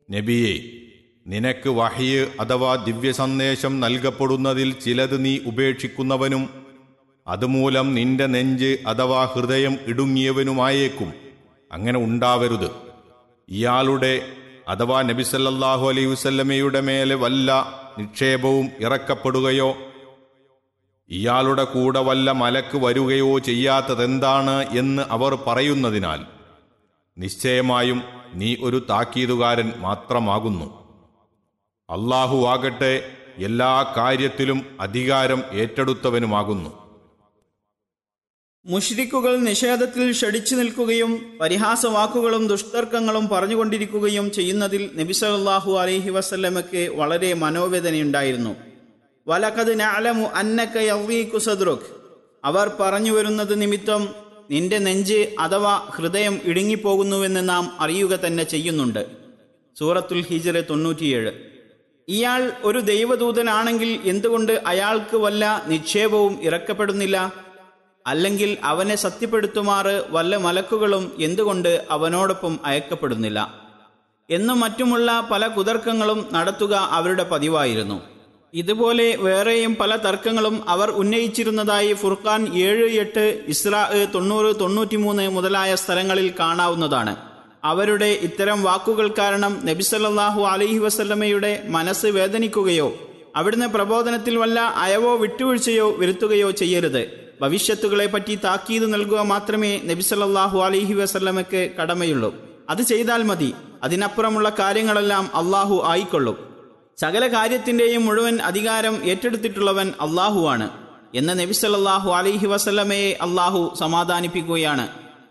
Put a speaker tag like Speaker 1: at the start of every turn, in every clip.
Speaker 1: നബിയെ നിനക്ക് വഹിയ് അഥവാ ദിവ്യസന്ദേശം നൽകപ്പെടുന്നതിൽ ചിലത് നീ ഉപേക്ഷിക്കുന്നവനും അതുമൂലം നിന്റെ നെഞ്ച് അഥവാ ഹൃദയം ഇടുങ്ങിയവനുമായേക്കും അങ്ങനെ ഉണ്ടാവരുത് ഇയാളുടെ അഥവാ നബിസല്ലാഹു അലൈഹി വസല്ലമയുടെ മേലെ വല്ല നിക്ഷേപവും ഇറക്കപ്പെടുകയോ ഇയാളുടെ കൂടെ വല്ല മലക്ക് വരികയോ ചെയ്യാത്തതെന്താണ് എന്ന് അവർ പറയുന്നതിനാൽ നിശ്ചയമായും നീ ഒരു താക്കീതുകാരൻ മാത്രമാകുന്നു അള്ളാഹു ആകട്ടെ എല്ലാ കാര്യത്തിലും അധികാരം ഏറ്റെടുത്തവനുമാകുന്നു
Speaker 2: മുഷ്രിക്കുകൾ നിഷേധത്തിൽ ഷടിച്ചു നിൽക്കുകയും പരിഹാസവാക്കുകളും ദുഷ്തർക്കങ്ങളും പറഞ്ഞുകൊണ്ടിരിക്കുകയും ചെയ്യുന്നതിൽ നബിസല്ലാഹു അലൈഹി വസല്ലമയ്ക്ക് വളരെ മനോവേദനയുണ്ടായിരുന്നു വലക്കത് നാലമു അന്നക്ക യവീക്കു സദ്രുഖ് അവർ പറഞ്ഞു വരുന്നത് നിമിത്തം നിന്റെ നെഞ്ച് അഥവാ ഹൃദയം ഇടുങ്ങിപ്പോകുന്നുവെന്ന് നാം അറിയുക തന്നെ ചെയ്യുന്നുണ്ട് സൂറത്തുൽ ഹിജറ് തൊണ്ണൂറ്റിയേഴ് ഇയാൾ ഒരു ദൈവദൂതനാണെങ്കിൽ എന്തുകൊണ്ട് അയാൾക്ക് വല്ല നിക്ഷേപവും ഇറക്കപ്പെടുന്നില്ല അല്ലെങ്കിൽ അവനെ സത്യപ്പെടുത്തുമാറ് വല്ല മലക്കുകളും എന്തുകൊണ്ട് അവനോടൊപ്പം അയക്കപ്പെടുന്നില്ല എന്നും മറ്റുമുള്ള പല കുതർക്കങ്ങളും നടത്തുക അവരുടെ പതിവായിരുന്നു ഇതുപോലെ വേറെയും പല തർക്കങ്ങളും അവർ ഉന്നയിച്ചിരുന്നതായി ഫുർഖാൻ ഏഴ് എട്ട് ഇസ്രാ തൊണ്ണൂറ് തൊണ്ണൂറ്റിമൂന്ന് മുതലായ സ്ഥലങ്ങളിൽ കാണാവുന്നതാണ് അവരുടെ ഇത്തരം വാക്കുകൾ കാരണം നബിസല്ലാഹു അലൈഹി വസല്ലമയുടെ മനസ്സ് വേദനിക്കുകയോ അവിടുന്ന് പ്രബോധനത്തിൽ വല്ല അയവോ വിട്ടുവീഴ്ചയോ വരുത്തുകയോ ചെയ്യരുത് ഭവിഷ്യത്തുകളെ പറ്റി താക്കീത് നൽകുക മാത്രമേ നബിസല്ലാഹു അലൈഹി വസല്ലമയ്ക്ക് കടമയുള്ളൂ അത് ചെയ്താൽ മതി അതിനപ്പുറമുള്ള കാര്യങ്ങളെല്ലാം അള്ളാഹു ആയിക്കൊള്ളും സകല കാര്യത്തിന്റെയും മുഴുവൻ അധികാരം ഏറ്റെടുത്തിട്ടുള്ളവൻ അള്ളാഹുവാണ് എന്ന് നബിസല്ലാഹു അലൈഹി വസല്ലമയെ അള്ളാഹു സമാധാനിപ്പിക്കുകയാണ്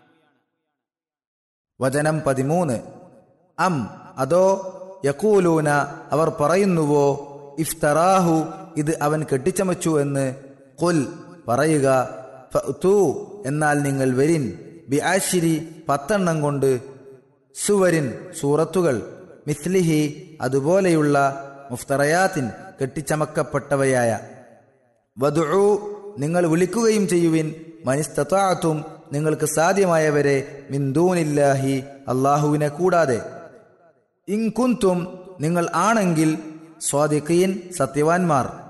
Speaker 3: വചനം പതിമൂന്ന് അം അതോ യക്കൂലൂന അവർ പറയുന്നുവോ ഇഫ്തറാഹു ഇത് അവൻ കെട്ടിച്ചമച്ചു എന്ന് കുൽ പറയുക ഫഅ്തൂ എന്നാൽ നിങ്ങൾ വരിൻ ബി ആശിരി പത്തെണ്ണം കൊണ്ട് സുവരിൻ സൂറത്തുകൾ മിസ്ലിഹി അതുപോലെയുള്ള മുഫ്തറയാത്തിൻ കെട്ടിച്ചമക്കപ്പെട്ടവയായ വധുഉ നിങ്ങൾ വിളിക്കുകയും ചെയ്യുവിൻ മനിസ്തത്താത്തും നിങ്ങൾക്ക് സാധ്യമായവരെ മിന്ദൂനില്ലാഹി അള്ളാഹുവിനെ കൂടാതെ ഇൻകുന്തും നിങ്ങൾ ആണെങ്കിൽ സ്വാദിഖീൻ സത്യവാൻമാർ